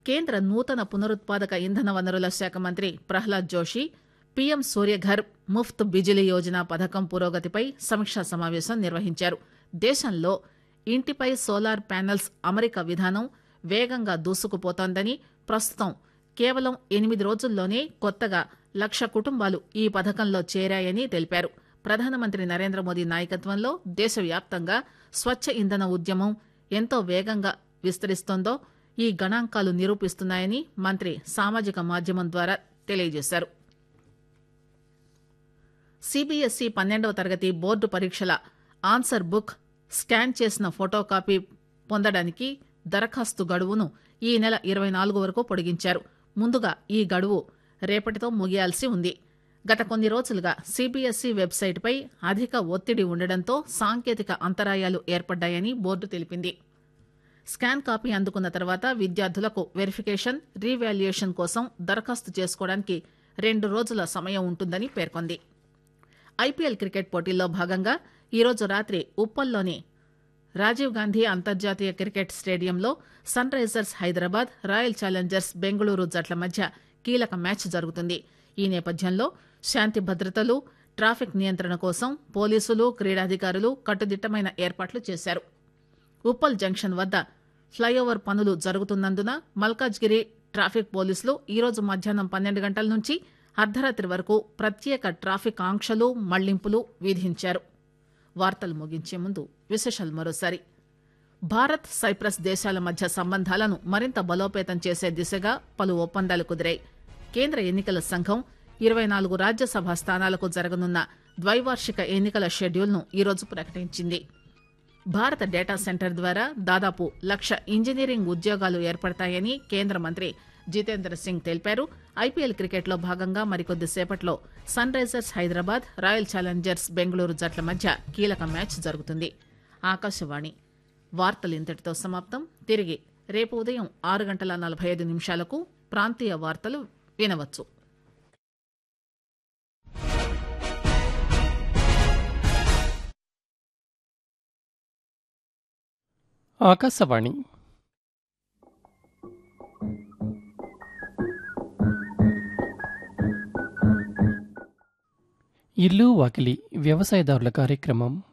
కేంద్ర నూతన పునరుత్పాదక ఇంధన వనరుల శాఖ మంత్రి ప్రహ్లాద్ జోషి పీఎం సూర్యఘర్ ముఫ్త్ బిజిలీ యోజన పథకం పురోగతిపై సమీక్షా సమావేశం నిర్వహించారు దేశంలో ఇంటిపై సోలార్ ప్యానెల్స్ అమరిక విధానం వేగంగా దూసుకుపోతోందని ప్రస్తుతం కేవలం ఎనిమిది రోజుల్లోనే కొత్తగా లక్ష కుటుంబాలు ఈ పథకంలో చేరాయని తెలిపారు ప్రధానమంత్రి నరేంద్ర మోదీ నాయకత్వంలో దేశవ్యాప్తంగా స్వచ్ఛ ఇంధన ఉద్యమం ఎంతో వేగంగా విస్తరిస్తోందో ఈ గణాంకాలు నిరూపిస్తున్నాయని మంత్రి సామాజిక మాధ్యమం ద్వారా తెలియజేశారు సిబిఎస్ఈ పన్నెండవ తరగతి బోర్డు పరీక్షల ఆన్సర్ బుక్ స్కాన్ చేసిన ఫోటో కాపీ పొందడానికి దరఖాస్తు గడువును ఈ నెల ఇరవై నాలుగు వరకు పొడిగించారు ముందుగా ఈ గడువు రేపటితో ముగియాల్సి ఉంది గత కొన్ని రోజులుగా సిబిఎస్ఈ వెబ్సైట్పై అధిక ఒత్తిడి ఉండడంతో సాంకేతిక అంతరాయాలు ఏర్పడ్డాయని బోర్డు తెలిపింది స్కాన్ కాపీ అందుకున్న తర్వాత విద్యార్థులకు వెరిఫికేషన్ రీవాల్యుయేషన్ కోసం దరఖాస్తు చేసుకోవడానికి రెండు రోజుల సమయం ఉంటుందని పేర్కొంది ఐపీఎల్ క్రికెట్ పోటీల్లో భాగంగా ఈరోజు రాత్రి ఉప్పల్లోని రాజీవ్ గాంధీ అంతర్జాతీయ క్రికెట్ స్టేడియంలో Sunrisers Hyderabad royal challengers Bengaluru జట్ల మధ్య కీలక మ్యాచ్ జరుగుతుంది ఈ నేపథ్యంలో శాంతి భద్రతలు ట్రాఫిక్ నియంత్రణ కోసం పోలీసులు క్రీడాధికారులు కట్టుదిట్టమైన ఏర్పాట్లు చేశారు ఉప్పల్ జంక్షన్ వద్ద ఫ్లైఓవర్ పనులు జరుగుతున్నందున మల్కాజ్గిరి ట్రాఫిక్ పోలీసులు ఈరోజు మధ్యాహ్నం పన్నెండు గంటల నుంచి అర్ధరాత్రి వరకు ప్రత్యేక ట్రాఫిక్ ఆంక్షలు మళ్లింపులు విధించారు వార్తలు ముగించే ముందు విశేషాలు మరోసారి భారత్ సైప్రస్ దేశాల మధ్య సంబంధాలను మరింత బలోపేతం చేసే దిశగా పలు ఒప్పందాలు కుదిరాయి కేంద్ర ఎన్నికల సంఘం ఇరవై నాలుగు రాజ్యసభ స్థానాలకు జరగనున్న ద్వైవార్షిక ఎన్నికల షెడ్యూల్ను ఈరోజు ప్రకటించింది భారత డేటా సెంటర్ ద్వారా దాదాపు లక్ష ఇంజనీరింగ్ ఉద్యోగాలు ఏర్పడతాయని కేంద్ర మంత్రి జితేంద్ర సింగ్ తెలిపారు ఐపీఎల్ క్రికెట్లో భాగంగా మరికొద్ది సేపట్లో Sunrisers Hyderabad royal challengers Bengaluru జట్ల మధ్య కీలక మ్యాచ్ జరుగుతుంది ఆకాశవాణి వార్తలు ఇంతటితో సమాప్తం తిరిగి రేపు ఉదయం ఆరు గంటల నలభై ఐదు నిమిషాలకు ప్రాంతీయ వార్తలు వినవచ్చు ఆకాశవాణి ఇల్లు వాకిలి వ్యవసాయదారుల కార్యక్రమం